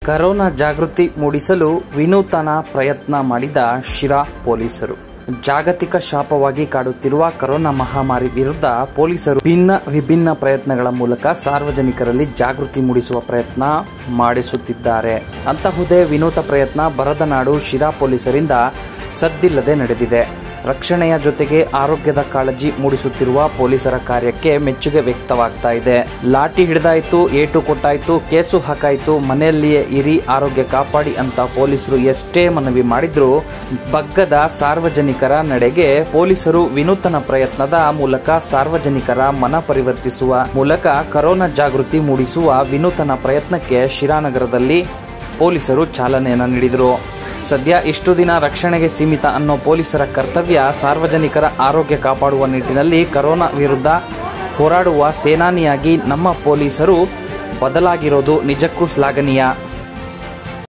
corona ಜಾಗೃತಿ ಮೂಡಿಸಲು ವಿನೂತನ ಪ್ರಯತ್ನ ಮಾಡಿದ ಶಿರಾ ಪೊಲೀಸರು ಜಾಗತಿಕ ಶಾಪವಾಗಿ ಕಾಡುತ್ತಿರುವ ಕರೋನಾ ಮಹಾಮಾರಿ ವಿರುದ್ಧ ಪೊಲೀಸರು ಭಿನ್ನ ವಿಭಿನ್ನ ಪ್ರಯತ್ನಗಳ ಮೂಲಕ ಸಾರ್ವಜನಿಕರಲ್ಲಿ ಜಾಗೃತಿ ಮೂಡಿಸುವ ಪ್ರಯತ್ನ ಮಾಡಿಸುತ್ತಿದ್ದಾರೆ ಅಂತಹುದೇ ವಿನೂತ ಪ್ರಯತ್ನ ಬರದನಾಡು ಶಿರಾ ಪೊಲೀಸರಿಂದ ಸದ್ದಿಲ್ಲದೆ ನಡೆದಿದೆ ರಕ್ಷಣೆಯ ಜೊತೆಗೆ ಆರೋಗ್ಯದ ಕಾಳಜಿ ಮೂಡಿಸುತ್ತಿರುವ ಪೊಲೀಸರ ಕಾರ್ಯಕ್ಕೆ ಮೆಚ್ಚುಗೆ ವ್ಯಕ್ತವಾಗ್ತಾ ಇದೆ ಲಾಠಿ ಹಿಡಿದಾಯ್ತು ಏಟು ಕೊಟ್ಟಾಯ್ತು ಕೇಸು ಹಾಕಾಯ್ತು ಮನೆಯಲ್ಲಿಯೇ ಇರಿ ಆರೋಗ್ಯ ಕಾಪಾಡಿ ಅಂತ ಪೊಲೀಸರು ಎಷ್ಟೇ ಮನವಿ ಮಾಡಿದ್ರು ಬಗ್ಗದ ಸಾರ್ವಜನಿಕರ ನಡೆಗೆ ಪೊಲೀಸರು ವಿನೂತನ ಪ್ರಯತ್ನದ ಮೂಲಕ ಸಾರ್ವಜನಿಕರ ಮನ ಪರಿವರ್ತಿಸುವ ಮೂಲಕ ಕರೋನಾ ಜಾಗೃತಿ ಮೂಡಿಸುವ ವಿನೂತನ ಪ್ರಯತ್ನಕ್ಕೆ ಶಿರಾನಗರದಲ್ಲಿ ಪೊಲೀಸರು ಚಾಲನೆಯನ್ನ ನೀಡಿದರು ಸದ್ಯ ಇಷ್ಟು ದಿನ ರಕ್ಷಣೆಗೆ ಸೀಮಿತ ಅನ್ನೋ ಪೊಲೀಸರ ಕರ್ತವ್ಯ ಸಾರ್ವಜನಿಕರ ಆರೋಗ್ಯ ಕಾಪಾಡುವ ನಿಟ್ಟಿನಲ್ಲಿ ಕರೋನಾ ವಿರುದ್ಧ ಹೋರಾಡುವ ಸೇನಾನಿಯಾಗಿ ನಮ್ಮ ಪೊಲೀಸರು ಬದಲಾಗಿರೋದು ನಿಜಕ್ಕೂ ಶ್ಲಾಘನೀಯ